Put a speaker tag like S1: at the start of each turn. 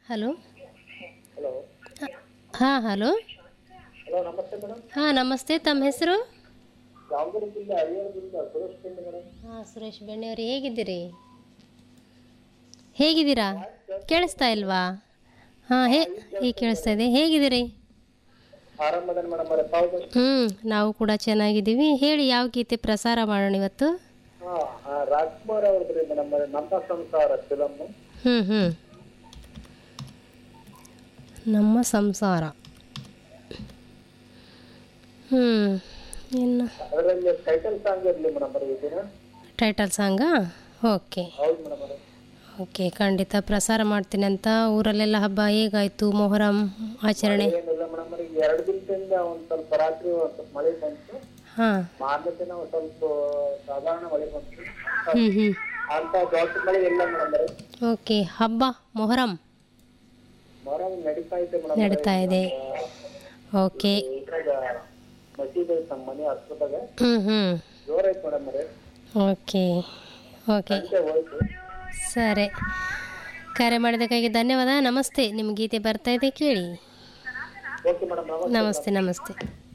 S1: hello
S2: hello
S1: ಹಾಂ hello
S2: hello ನಮಸ್ತೆ madam
S1: ಹಾಂ ನಮಸ್ತೆ ತಮ್ಮ ಹೆಸರು
S2: ದಾವಣಗೆರೆ ಜಿಲ್ಲೆ ಹರಿಹರದಿಂದ ಸುರೇಶ್ ಪಿಂಡಿ ಮೇಡಮ್
S1: ಹಾಂ ಸುರೇಶ್ ಬೆಣ್ಣೆಯವರು ಹೇಗಿದ್ದೀರಿ ಹೇಗಿದ್ದೀರಾ ಕೇಳಿಸ್ತಾ ಇಲ್ವಾ ಹಾಂ ಹೇ ಈಗ ಕೇಳಿಸ್ತಾ ಇದೆ ಹೇಗಿದ್ದೀರಿ
S2: ಆರಂಭದ ಮೇಡಮ್ ಅವರೇ ತಾವು
S1: ಹ್ಞೂ ನಾವು ಕೂಡ ಚೆನ್ನಾಗಿದ್ದೀವಿ ಹೇಳಿ ಯಾವ ಗೀತೆ ಪ್ರಸಾರ ಮಾಡೋಣ ಇವತ್ತು
S2: ಹಾಂ ರಾಜ್ಕುಮಾರ್ ಅವ್ರದ್ರಿ ಮೇಡಮ್ ಅವರೇ ನಮ್ಮ ಸಂಸಾರ ಫಿಲಮ್
S1: ಹ್ಞೂ ಹ್ಞೂ ನಮ್ಮ ಸಂಸಾರ ಹ್ಞೂ ಇನ್ನು
S2: ಅದರಲ್ಲಿ ಟೈಟಲ್ ಸಾಂಗ್ ಇರಲಿ ಮೇಡಮ್ ಅವರೇ ಈ ದಿನ
S1: ಟೈಟಲ್ ಸಾಂಗಾ ಓಕೆ
S2: ಹೌದು ಮೇಡಮ್ ಅವರೇ
S1: ಓಕೆ ಖಂಡಿತ ಪ್ರಸಾರ ಮಾಡ್ತೀನಿ ಅಂತ ಊರಲ್ಲೆಲ್ಲ ಹಬ್ಬ ಹೇಗಾಯಿತು ಮೊಹರಂ ಆಚರಣೆ
S2: ಏನಿಲ್ಲ ಮೇಡಮ್ ಅವರೇ ಈಗ ಎರಡು ದಿನದಿಂದ ಒಂದು ಸ್ವಲ್ಪ ರಾತ್ರಿ ಒಂದು ಸ್ವಲ್ಪ ಮಳೆ ಬಂತು
S1: ಹಾಂ
S2: ಮಾರನೇ ದಿನ ಒಂದು ಸ್ವಲ್ಪ ಸಾಧಾರಣ ಮಳೆ ಬಂತು
S1: ಹ್ಞೂ ಹ್ಞೂ
S2: ಅಂತ ದೊಡ್ಡ ಮಳೆ ಇಲ್ಲ ಮೇಡಮ್ ಅವರೇ
S1: ಓಕೆ ಹಬ್ಬ ಮೊಹರಂ
S2: ಮರ ನಡೀತಾ ಇದೆ ಮೇಡಮ್
S1: ನಡೀತಾ ಇದೆ ಓಕೆ
S2: ಇದ್ರಾಗ ಮಸೀದಿ ಐತೆ ನಮ್ಮ ಮನೆ ಹತ್ರದಾಗ
S1: ಹ್ಞೂ ಹ್ಞೂ
S2: ಜೋರೈತೆ ಮೇಡಮ್ ಅವರೇ
S1: ಓಕೆ ಓಕೆ
S2: ಸಂಜೆ ಹೋಯ್ತು
S1: ಸರಿ ಕರೆ ಮಾಡಿದ್ದಕ್ಕಾಗಿ ಧನ್ಯವಾದ ನಮಸ್ತೆ ನಿಮ್ಮ ಗೀತೆ ಬರ್ತಾ ಇದೆ ಕೇಳಿ
S2: ಓಕೆ ಮೇಡಮ್ ನಮಸ್ತೆ
S1: ನಮಸ್ತೆ ನಮಸ್ತೆ